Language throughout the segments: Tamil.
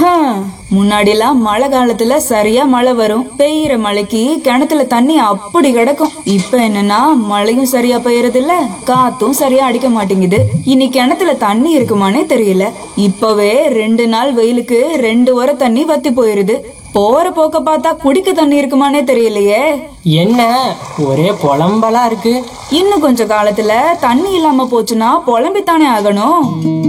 ஹம், முன்னாடிலாம் மழை காலத்துல சரியா மழை வரும் பெய்யுற மழைக்கு கிணத்துல தண்ணி அப்படி கிடக்கும் இப்ப என்னன்னா மழையும் சரியா பெய்யறது இல்ல காத்தும் சரியா அடிக்க மாட்டேங்குது இனி கிணத்துல தண்ணி இருக்குமானே தெரியல இப்பவே ரெண்டு நாள் வெயிலுக்கு ரெண்டு வர தண்ணி வத்தி போயிருது போற போக்க பார்த்தா குடிக்க தண்ணி இருக்குமானே தெரியலையே என்ன ஒரே புலம்பலா இருக்கு இன்னும் கொஞ்ச காலத்துல தண்ணி இல்லாம போச்சுன்னா புலம்பித்தானே ஆகணும்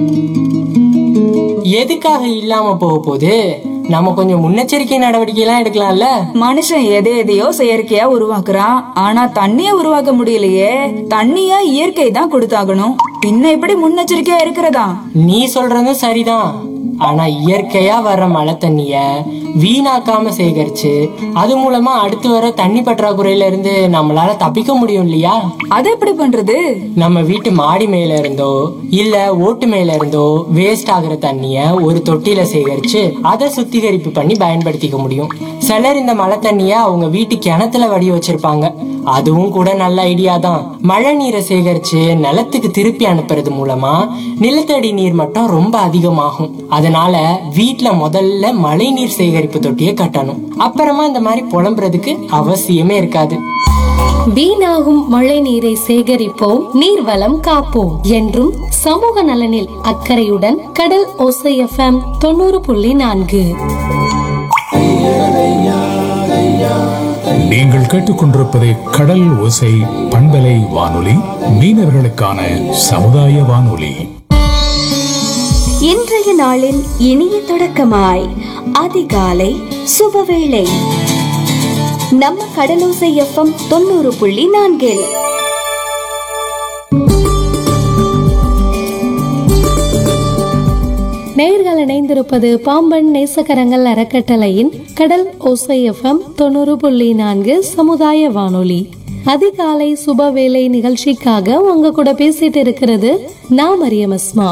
எதுக்காக இல்லாம போக போகுது நம்ம கொஞ்சம் முன்னெச்சரிக்கை நடவடிக்கை எல்லாம் எடுக்கலாம்ல மனுஷன் எதை எதையோ செயற்கையா உருவாக்குறான் ஆனா தண்ணிய உருவாக்க முடியலையே தண்ணிய இயற்கை தான் கொடுத்தாகணும் பின்ன எப்படி முன்னெச்சரிக்கையா இருக்கிறதா நீ சொல்றதும் சரிதான் ஆனா இயற்கையா வர்ற மழை தண்ணிய வீணாக்காம சேகரிச்சு அது மூலமா அடுத்து வர தண்ணி பற்றாக்குறையில இருந்து நம்மளால தப்பிக்க முடியும் இல்லையா அது எப்படி பண்றது நம்ம வீட்டு மாடி மேல இருந்தோ இல்ல ஓட்டு மேல இருந்தோ வேஸ்ட் ஆகுற தண்ணிய ஒரு தொட்டியில சேகரிச்சு அதை சுத்திகரிப்பு பண்ணி பயன்படுத்திக்க முடியும் சிலர் இந்த மழை தண்ணிய அவங்க வீட்டு கிணத்துல வடி வச்சிருப்பாங்க அதுவும் கூட நல்ல ஐடியா தான் மழை நீரை சேகரிச்சு நிலத்துக்கு திருப்பி அனுப்புறது மூலமா நிலத்தடி நீர் மட்டம் ரொம்ப அதிகமாகும் அதனால வீட்ல முதல்ல மழை நீர் சேகரிப்பு தொட்டியை கட்டணும் அப்புறமா இந்த மாதிரி புலம்புறதுக்கு அவசியமே இருக்காது வீணாகும் மழை நீரை சேகரிப்போம் நீர்வளம் காப்போம் என்றும் சமூக நலனில் அக்கறையுடன் கடல் ஓசை எஃப்எம் தொண்ணூறு புள்ளி நான்கு நீங்கள் கேட்டுக்கொண்டிருப்பது கடல் ஓசை பண்பலை வானொலி மீனவர்களுக்கான சமுதாய வானொலி இன்றைய நாளின் இனிய தொடக்கமாய் அதிகாலை சுபவேளை நம்ம கடலோசை எஃப்எம் தொண்ணூறு புள்ளி நான்கில் நேர்கள் இணைந்திருப்பது பாம்பன் நேசகரங்கள் அறக்கட்டளையின் கடல் ஓசை எஃப்எம் தொண்ணூறு புள்ளி நான்கு சமுதாய வானொலி அதிகாலை சுபவேளை நிகழ்ச்சிக்காக உங்க கூட பேசிட்டு இருக்கிறது நான் மரியம் அஸ்மா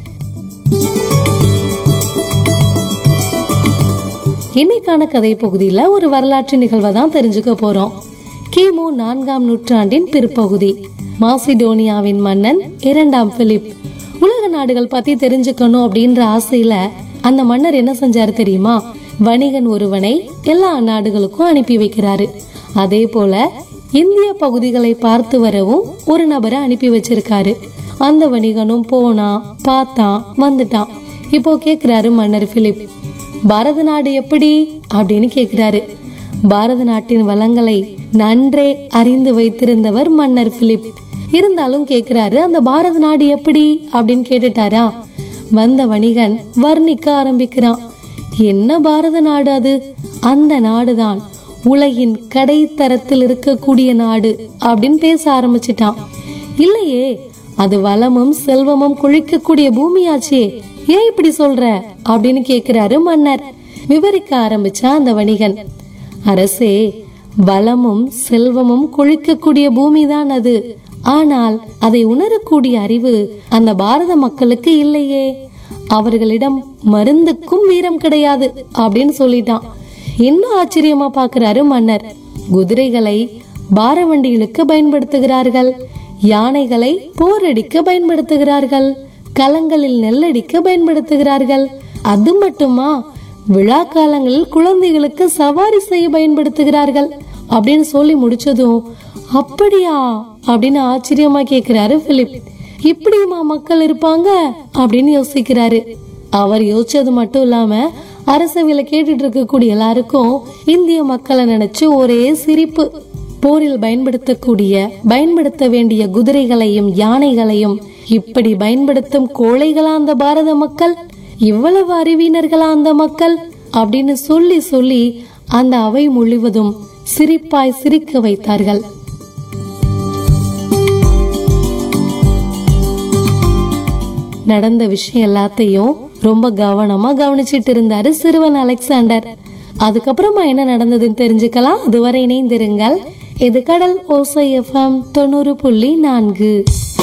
இன்னைக்கான கதை பகுதியில ஒரு வரலாற்று நிகழ்வை தான் தெரிஞ்சுக்க போறோம் கிமு நான்காம் நூற்றாண்டின் பிற்பகுதி மாசிடோனியாவின் மன்னன் இரண்டாம் பிலிப் உலக நாடுகள் பத்தி தெரிஞ்சுக்கணும் அப்படின்ற ஆசையில அந்த மன்னர் என்ன செஞ்சாரு தெரியுமா வணிகன் ஒருவனை எல்லா நாடுகளுக்கும் அனுப்பி வைக்கிறாரு அதே போல இந்திய பகுதிகளை பார்த்து வரவும் ஒரு நபரை அனுப்பி வச்சிருக்காரு அந்த வணிகனும் போனான் பார்த்தான் வந்துட்டான் இப்போ கேக்குறாரு மன்னர் பிலிப் பாரத நாடு எப்படி அப்படின்னு கேக்குறாரு பாரத நாட்டின் வளங்களை நன்றே அறிந்து வைத்திருந்தவர் மன்னர் பிலிப் இருந்தாலும் கேக்குறாரு அந்த பாரத நாடு எப்படி அப்படின்னு கேட்டுட்டாரா வந்த வணிகன் வர்ணிக்க ஆரம்பிக்கிறான் என்ன பாரத நாடு அது அந்த நாடுதான் உலகின் கடைத்தரத்தில் இருக்கக்கூடிய நாடு அப்படின்னு பேச ஆரம்பிச்சிட்டான் இல்லையே அது வளமும் செல்வமும் குழிக்கக்கூடிய பூமியாச்சே ஏன் இப்படி சொல்ற அப்படின்னு கேக்குறாரு மன்னர் விவரிக்க ஆரம்பிச்சா அந்த வணிகன் அரசே வளமும் செல்வமும் கொழிக்கக்கூடிய பூமிதான் அது ஆனால் அதை உணரக்கூடிய அறிவு அந்த பாரத மக்களுக்கு இல்லையே அவர்களிடம் மருந்துக்கும் வீரம் கிடையாது அப்படின்னு சொல்லிட்டான் இன்னும் ஆச்சரியமா பாக்குறாரு மன்னர் குதிரைகளை பாரவண்டிகளுக்கு பயன்படுத்துகிறார்கள் யானைகளை போரடிக்க பயன்படுத்துகிறார்கள் களங்களில் நெல்லடிக்க பயன்படுத்துகிறார்கள் அது மட்டுமா விழா காலங்களில் குழந்தைகளுக்கு சவாரி செய்ய பயன்படுத்துகிறார்கள் அப்படின்னு சொல்லி முடிச்சதும் அப்படியா அப்படின்னு ஆச்சரியமா கேக்குறாரு பிலிப் இப்படியுமா மக்கள் இருப்பாங்க அப்படின்னு யோசிக்கிறாரு அவர் யோசிச்சது மட்டும் இல்லாம அரசவையில கேட்டுட்டு இருக்கக்கூடிய எல்லாருக்கும் இந்திய மக்களை நினைச்சு ஒரே சிரிப்பு போரில் பயன்படுத்தக்கூடிய பயன்படுத்த வேண்டிய குதிரைகளையும் யானைகளையும் இப்படி பயன்படுத்தும் கோழைகளா அந்த பாரத மக்கள் இவ்வளவு அறிவினர்களா அந்த மக்கள் அப்படின்னு சொல்லி சொல்லி அந்த அவை முழுவதும் சிரிப்பாய் சிரிக்க வைத்தார்கள் நடந்த விஷயம் எல்லாத்தையும் ரொம்ப கவனமா கவனிச்சிட்டு இருந்தாரு சிறுவன் அலெக்சாண்டர் அதுக்கப்புறமா என்ன நடந்ததுன்னு தெரிஞ்சுக்கலாம் அதுவரை இணைந்திருங்கள் இது கடல் ஓசை எஃப்எம் தொண்ணூறு புள்ளி நான்கு